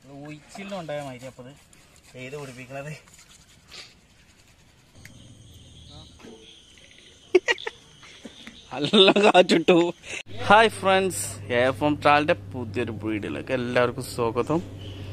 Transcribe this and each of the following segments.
ഒഴിച്ചിലുണ്ടായ മാതിരി അപ്പോൾ ഏത് പിടിപ്പിക്കണത് നല്ല കാറ്റിട്ടു ഹായ് ഫ്രണ്ട്സ് എഫ് എം ട്രാലിൻ്റെ പുതിയൊരു വീഡിയോയിലേക്ക് എല്ലാവർക്കും സ്വാഗതം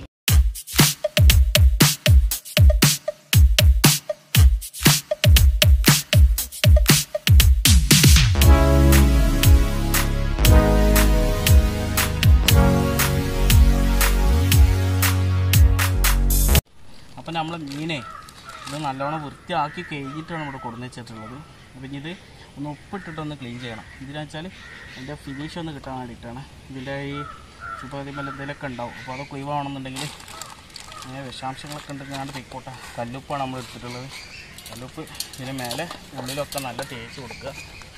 അപ്പം നമ്മൾ മീനെ ഇത് നല്ലോണം വൃത്തിയാക്കി കഴിഞ്ഞിട്ടാണ് ഇവിടെ കൊടുന്ന് വെച്ചിട്ടുള്ളത് അപ്പം ഇനി ഇത് ഒന്ന് ഉപ്പിട്ടിട്ടൊന്ന് ക്ലീൻ ചെയ്യണം ഇതിനാ വെച്ചാൽ ഇതിൻ്റെ ഫിനിഷ് ഒന്ന് കിട്ടാൻ വേണ്ടിയിട്ടാണ് ഇതിൻ്റെ ഈ ചുപ്പതിമല്ല എന്തെങ്കിലുമൊക്കെ ഉണ്ടാവും അപ്പോൾ അതൊക്കെ ഒഴിവാണെന്നുണ്ടെങ്കിൽ ഇങ്ങനെ വിഷാംശങ്ങളൊക്കെ ഉണ്ടെങ്കിൽ ഞാൻ തെക്കോട്ടെ കല്ലുപ്പാണ് നമ്മൾ എടുത്തിട്ടുള്ളത് കല്ലുപ്പ് ഇതിന് മേലെ ഉള്ളിലൊക്കെ നല്ല തേച്ച് കൊടുക്കുക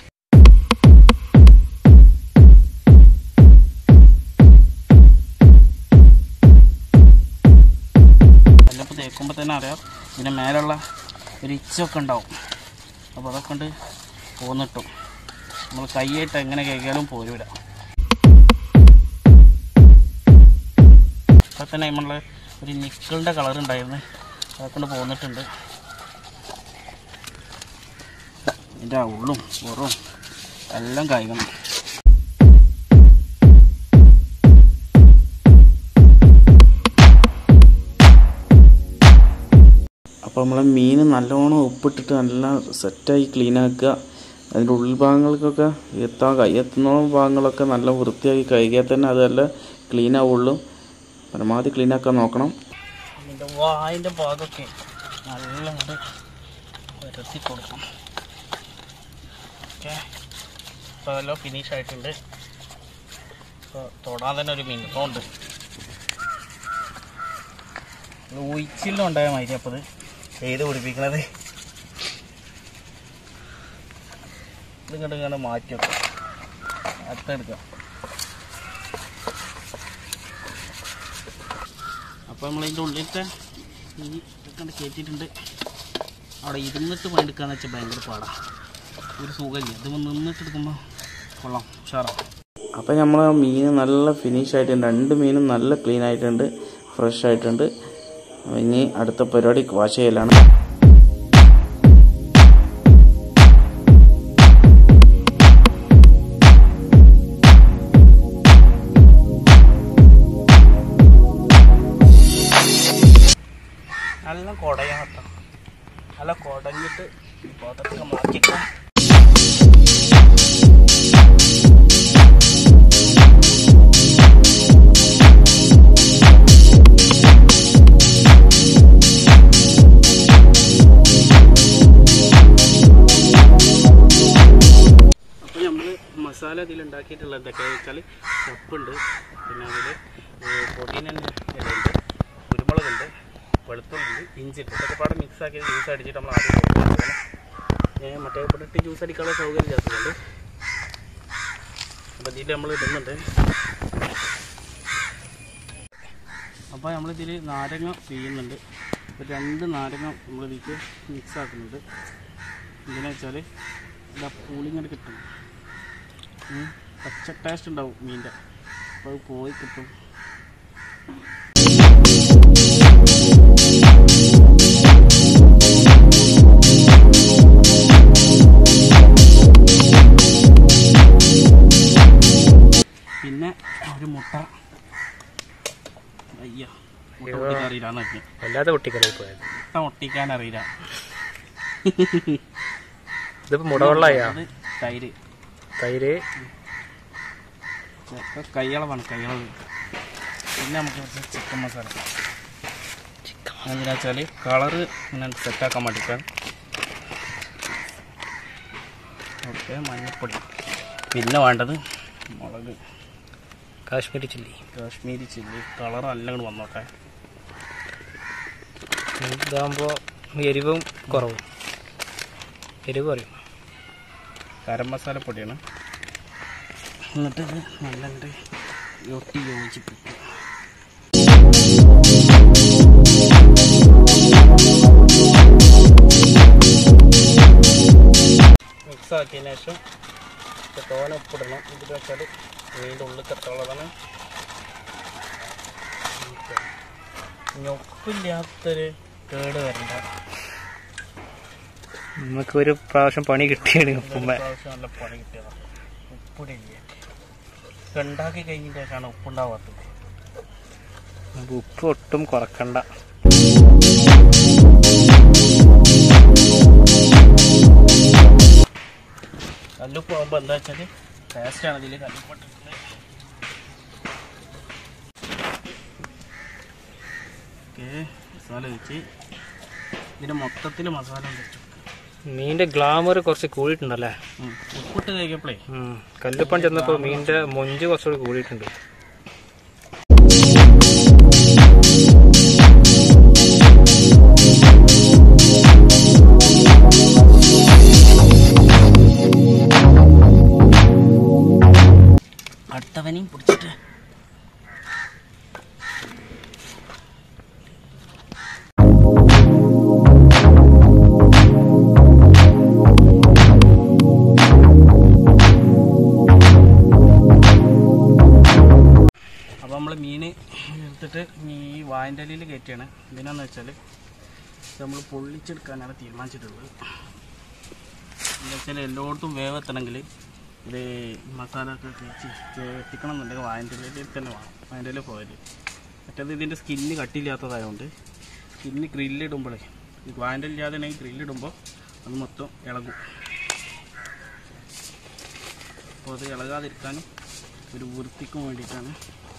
കല്ലുപ്പ് തേക്കുമ്പോൾ തന്നെ അറിയാം ഇതിന് മേലുള്ള ഒരു ഇച്ചൊക്കെ ഉണ്ടാവും അപ്പോൾ അതൊക്കെ കൊണ്ട് പോന്നിട്ടും നമ്മൾ കൈയായിട്ട് എങ്ങനെ കഴിക്കാനും പോരൂല ഇപ്പം തന്നെ നമ്മൾ ഒരു നിക്കിളിൻ്റെ കളർ ഉണ്ടായിരുന്നു അതൊക്കെ കൊണ്ട് പോന്നിട്ടുണ്ട് ഇതിൻ്റെ ഉള്ളും പുറവും എല്ലാം കഴിക്കണം അപ്പോൾ നമ്മളെ മീൻ നല്ലോണം ഉപ്പിട്ടിട്ട് നല്ല സെറ്റായി ക്ലീൻ ആക്കുക അതിൻ്റെ ഉൾഭാഗങ്ങൾക്കൊക്കെ എത്താൻ കൈ എത്തുന്ന ഭാഗങ്ങളൊക്കെ നല്ല വൃത്തിയാക്കി കഴുകിയാൽ തന്നെ അതല്ല ക്ലീൻ ആവുള്ളൂ പരമാവധി ക്ലീൻ ആക്കാൻ നോക്കണം അതിൻ്റെ വായിൻ്റെ ഭാഗമൊക്കെ നല്ല കൊണ്ട് വരുത്തി കൊടുക്കണം ഓക്കെ ഇപ്പോൾ എല്ലാം ഫിനിഷ് ആയിട്ടുണ്ട് ഇപ്പോൾ തൊടാൻ തന്നെ ഒരു മിനിറ്റുണ്ട് ഒഴിച്ചിലുണ്ടായ മാതിരി അപ്പോൾ ഇത് ഏത് പിടിപ്പിക്കണത് ഇത് ഇങ്ങോട്ട് ഇങ്ങനെ മാറ്റി വെക്കാം അടുത്തെടുക്കാം അപ്പോൾ നമ്മളിതിൻ്റെ ഉള്ളിലത്തെ ഈ ഇതൊക്കെ കയറ്റിയിട്ടുണ്ട് അവിടെ ഇരുന്നിട്ട് പണിയെടുക്കാന്ന് വെച്ചാൽ ഭയങ്കര പാടാണ് ഒരു സുഖമില്ല ഇത് നിന്നിട്ട് എടുക്കുമ്പോൾ കൊള്ളാം ഉഷാറാണ് അപ്പോൾ നമ്മൾ മീൻ നല്ല ഫിനിഷ് ആയിട്ടുണ്ട് രണ്ട് മീനും നല്ല ക്ലീൻ ആയിട്ടുണ്ട് ഫ്രഷ് ആയിട്ടുണ്ട് ഇനി അടുത്ത പരിപാടി വാഷ് ചെയ്യലാണ് നല്ല കുടയാണ് കേട്ടോ നല്ല കുടഞ്ഞിട്ട് പാത്രത്തിൽ മാറ്റിക്കാം അപ്പോൾ നമ്മൾ മസാല ഇതിൽ ഉണ്ടാക്കിയിട്ടുള്ള എന്തൊക്കെയാണെന്ന് വെച്ചാൽ ചപ്പുണ്ട് പിന്നെ അതിൽ പൊടിയനുണ്ട് ഇലയുണ്ട് കുരുമുളകുണ്ട് വെളുത്തുള്ളുണ്ട് ഇഞ്ചി ഉണ്ട് ഇതൊക്കെ പാടെ മിക്സ് ആക്കി ജ്യൂസ് അടിച്ചിട്ട് നമ്മൾ ആദ്യം കൊടുക്കുന്നത് ഞാൻ മറ്റേ ഇവിടെ ഇട്ട് ജ്യൂസ് അടിക്കാനുള്ള സൗകര്യം ഇല്ലാത്തതുകൊണ്ട് അപ്പോൾ ഇതിൽ നമ്മൾ ഇടുന്നുണ്ട് അപ്പോൾ നമ്മളിതിൽ നാരങ്ങ പിഴിയുന്നുണ്ട് ഒരു രണ്ട് നാരങ്ങ നമ്മളിതിലേക്ക് മിക്സ് ആക്കുന്നുണ്ട് എന്തിനാ വെച്ചാൽ ഇതാ പൂളിങ്ങനെ കിട്ടും ഉം. പച്ച ടേസ്റ്റ് ഉണ്ടാവും മീൻ്റെ അപ്പോൾ അത് പോയി കിട്ടും പിന്നെ ഒരു മുട്ട അയ്യ മുട്ട പൊട്ടിക്കാൻ അറിയില്ല വല്ലാതെ പൊട്ടിക്കലായി പോയത് മുട്ട പൊട്ടിക്കാൻ അറിയില്ല ഇതിപ്പോ മുടവെള്ളായ അത് തൈര് തൈര് ഒക്കെ കൈയളവാണ് കൈയളവ് പിന്നെ നമുക്ക് കുറച്ച് ചിക്കൻ മസാല എന്താ വെച്ചാൽ കളറ് ഇങ്ങനെ സെറ്റാക്കാൻ വേണ്ടിയിട്ടാണ് ഓക്കെ മഞ്ഞൾപ്പൊടി പിന്നെ വേണ്ടത് മുളക് Kashmiri chilli Kashmiri chilli colour എല്ലാം കൂടെ വന്നോട്ടെ ഇതാകുമ്പോ എരിവും കുറവും എരിവ് കുറയും ഗരം മസാല പൊടിയാണ് എന്നിട്ട് ഇത് നല്ല ഒട്ടി യോജിപ്പിക്കും മിക്സ് ആക്കിയതിന് ശേഷം തോന ഉപ്പിടണം ഇതിൽ വെച്ചാൽ മീൻ്റെ ഉള്ളിൽ കത്തുള്ളതാണ് ഞൊപ്പില്ലാത്തൊരു കേട് വരണ്ട നമുക്ക് ഒരു പ്രാവശ്യം പണി കിട്ടിയാണ് ഉപ്പുമ്മ പ്രാവശ്യം നല്ല പണി കിട്ടിയതാണ് ഉപ്പിടില്ല ഉണ്ടാക്കി കഴിഞ്ഞിട്ട് ശേഷമാണ് ഉപ്പുണ്ടാവാത്തത് നമുക്ക് ഉപ്പ് ഒട്ടും കുറക്കണ്ട കല്ലുപ്പ് ആകുമ്പോൾ എന്താ വെച്ചാൽ ടേസ്റ്റാണ് ഇതിൽ കല്ലുപ്പിട്ടിട്ട് ഓക്കെ മസാല വെച്ച് ഇതിന് മൊത്തത്തിൽ മസാല വെച്ചു മീനിന്റെ ഗ്ലാമർ കുറച്ച് കൂടിയിട്ടുണ്ടല്ലേ ഉപ്പിട്ട് കഴിക്കപ്പോഴേ ഉം. കല്ലുപ്പൻ ചെന്നപ്പോ മീനിന്റെ മൊഞ്ച് കുറച്ചുകൂടി കൂടിയിട്ടുണ്ട് അടുത്തവനെയും പിടിച്ചിട്ട് അപ്പോൾ നമ്മൾ മീൻ എടുത്തിട്ട് ഈ വായൻ്റെ ഇലയിൽ കയറ്റിയാണ് എന്തിനാന്ന് വെച്ചാൽ നമ്മൾ പൊള്ളിച്ചെടുക്കാനാണ് തീരുമാനിച്ചിട്ടുള്ളത് എന്താ വെച്ചാൽ എല്ലായിടത്തും വേവെത്തണമെങ്കിൽ ഇത് മസാല ഒക്കെ തേച്ച് എത്തിക്കണം എന്നുണ്ടെങ്കിൽ വായൻ്റെ ഇലയിൽ തന്നെ വേണം വായൻ്റെ ഇല പോയാൽ മറ്റേത് ഇതിൻ്റെ സ്കിന്ന് കട്ടില്ലാത്തതായതുകൊണ്ട് സ്കിന്ന് ഗ്രില്ലിടുമ്പോഴേ ഈ വായൻ്റെ ഇല്ലാതെ ഗ്രില്ലിടുമ്പോൾ അത് മൊത്തം ഇളകും അപ്പോൾ അത് ഇളകാതിരിക്കാനും ഒരു വൃത്തിക്കും വേണ്ടിയിട്ടാണ്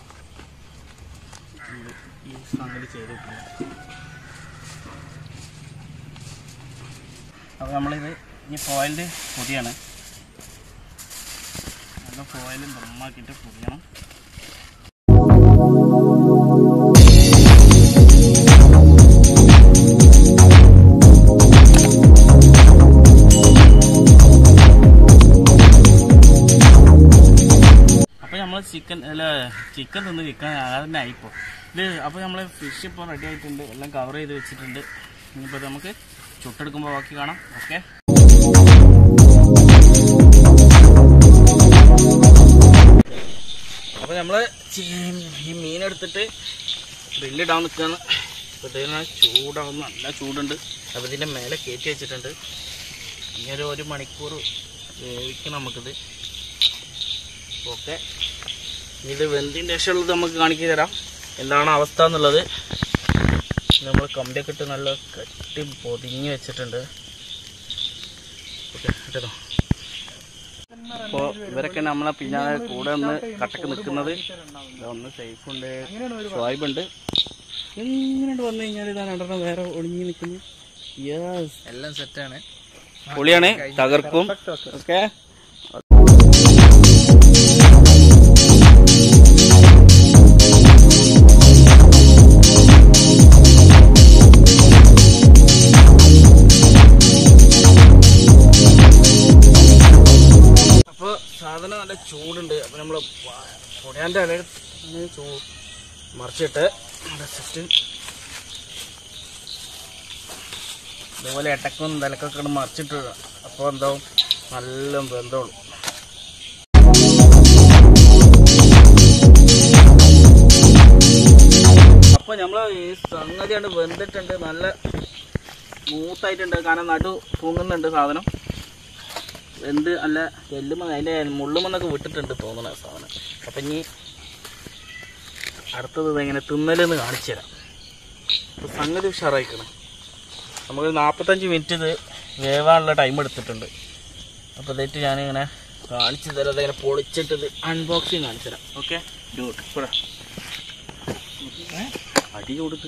നമ്മൾ ഈ സംഗതി ചെയ്തിട്ടുള്ളത് അപ്പോൾ നമ്മളിത് ഇനി ഫോയിലിൻ്റെ പൊടിയാണ് നല്ല ഫോയിലും ദമ്മാക്കിയിട്ട് പൊടിയണം അപ്പോൾ നമ്മൾ ചിക്കൻ അല്ല ചിക്കൻ തിന്ന് വിൽക്കാൻ തന്നെ ആയിപ്പോൾ ഇത് അപ്പോൾ നമ്മൾ ഫിഷ് ഇപ്പോൾ റെഡി ആയിട്ടുണ്ട് എല്ലാം കവർ ചെയ്ത് വെച്ചിട്ടുണ്ട് ഇനിയിപ്പോൾ നമുക്ക് ചുട്ടെടുക്കുമ്പോൾ ബാക്കി കാണാം ഓക്കെ അപ്പോൾ നമ്മൾ ഈ മീനെടുത്തിട്ട് ഗ്രില്ലിടാൻ നിൽക്കുകയാണ് അപ്പോൾ ഇതിന് ചൂടാവുന്ന നല്ല ചൂടുണ്ട് അപ്പോൾ ഇതിൻ്റെ മേലെ കയറ്റി വെച്ചിട്ടുണ്ട് ഇനി ഒരു ഒരു മണിക്കൂർ വേവിക്കണം നമുക്കിത് ഓക്കെ ഇത് വെന്തിൻ്റെ ശേഷമുള്ളത് നമുക്ക് കാണിച്ചു തരാം എന്താണ് അവസ്ഥ എന്നുള്ളത് നമ്മൾ കമ്പിയൊക്കെ ഇട്ട് നല്ല കട്ടി പൊതിഞ്ഞ് വെച്ചിട്ടുണ്ട് ഓക്കെ കേട്ടോ അപ്പോൾ ഇവരൊക്കെ നമ്മളെ പിന്നാലെ കൂടെ ഒന്ന് കട്ടക്ക് നിൽക്കുന്നത് ഒന്ന് സേഫ് ഉണ്ട് ഷോയിബ് ഉണ്ട് എങ്ങനെയുണ്ട് വന്നു കഴിഞ്ഞാൽ ഇതാ രണ്ടെണ്ണം വേറെ ഒളിഞ്ഞു നിൽക്കുന്നു യെസ് എല്ലാം സെറ്റാണ് പൊളിയാണ് തകർക്കും ഓക്കെ അപ്പോൾ സാധനം നല്ല ചൂടുണ്ട് അപ്പോൾ നമ്മൾ പൊടിയാൻ്റെ ഇലയിൽ ചൂ മറിച്ചിട്ട് സെറ്റ് ഇതുപോലെ ഇടക്കും നിലക്കൊക്കെ ഇങ്ങട് മറിച്ചിട്ട് അപ്പോൾ എന്താവും നല്ല ബന്ധമുള്ളൂ അപ്പോൾ നമ്മൾ ഈ സംഗതി കണ്ട് വെന്തിട്ടുണ്ട് നല്ല സ്മൂത്തായിട്ടുണ്ട് കാരണം നടു തൂങ്ങുന്നുണ്ട് സാധനം വെന്ത് നല്ല എല്ലുമ അതിൻ്റെ മുള്ളുമെന്നൊക്കെ വിട്ടിട്ടുണ്ട് തോന്നണ സാധനം അപ്പം ഇനി അടുത്തത് ഇതെങ്ങനെ തിന്നലെന്ന് കാണിച്ചു തരാം അപ്പോൾ സംഗതി ഉഷാറായിക്കണം നമുക്ക് നാൽപ്പത്തഞ്ച് മിനിറ്റ് ഇത് വേവാനുള്ള ടൈം എടുത്തിട്ടുണ്ട് അപ്പോൾ ഇതായിട്ട് ഞാനിങ്ങനെ കാണിച്ചു തരാം അതിങ്ങനെ പൊളിച്ചിട്ട് ഇത് അൺബോക്സിങ് കാണിച്ചു തരാം ഓക്കെ ഡൂട്ട് ഇവിടെ അടി കൊടുത്ത്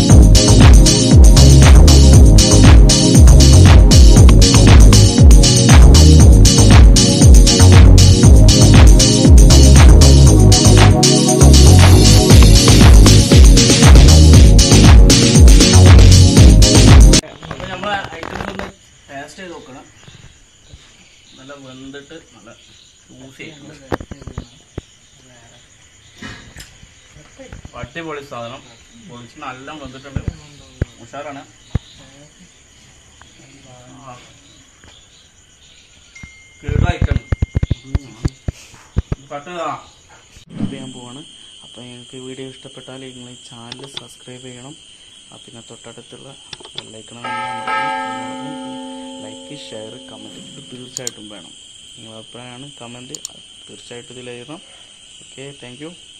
അപ്പോൾ നമ്മൾ ഐറ്റംസ് ഒന്ന് ടേസ്റ്റ് ചെയ്ത് നോക്കണം നല്ല വെന്തിട്ട് നല്ല ജ്യൂസ് ചെയ്തിട്ടുണ്ട് അടിപൊളി സാധനം പൊളിച്ച് നല്ല വെന്തിട്ടുണ്ട് ഉഷാറാണ് കേടായിട്ടാണ് പട്ടതാ ചെയ്യാൻ പോവാണ് അപ്പോൾ നിങ്ങൾക്ക് ഈ വീഡിയോ ഇഷ്ടപ്പെട്ടാൽ നിങ്ങൾ ഈ ചാനൽ സബ്സ്ക്രൈബ് ചെയ്യണം ആ, പിന്നെ തൊട്ടടുത്തുള്ള ലൈക്കണം ലൈക്ക് ഷെയർ കമൻറ്റ് ഇത് തീർച്ചയായിട്ടും വേണം നിങ്ങൾ അഭിപ്രായമാണ് കമൻറ്റ് തീർച്ചയായിട്ടും ഇതിൽ എഴുതണം ഓക്കെ താങ്ക് യു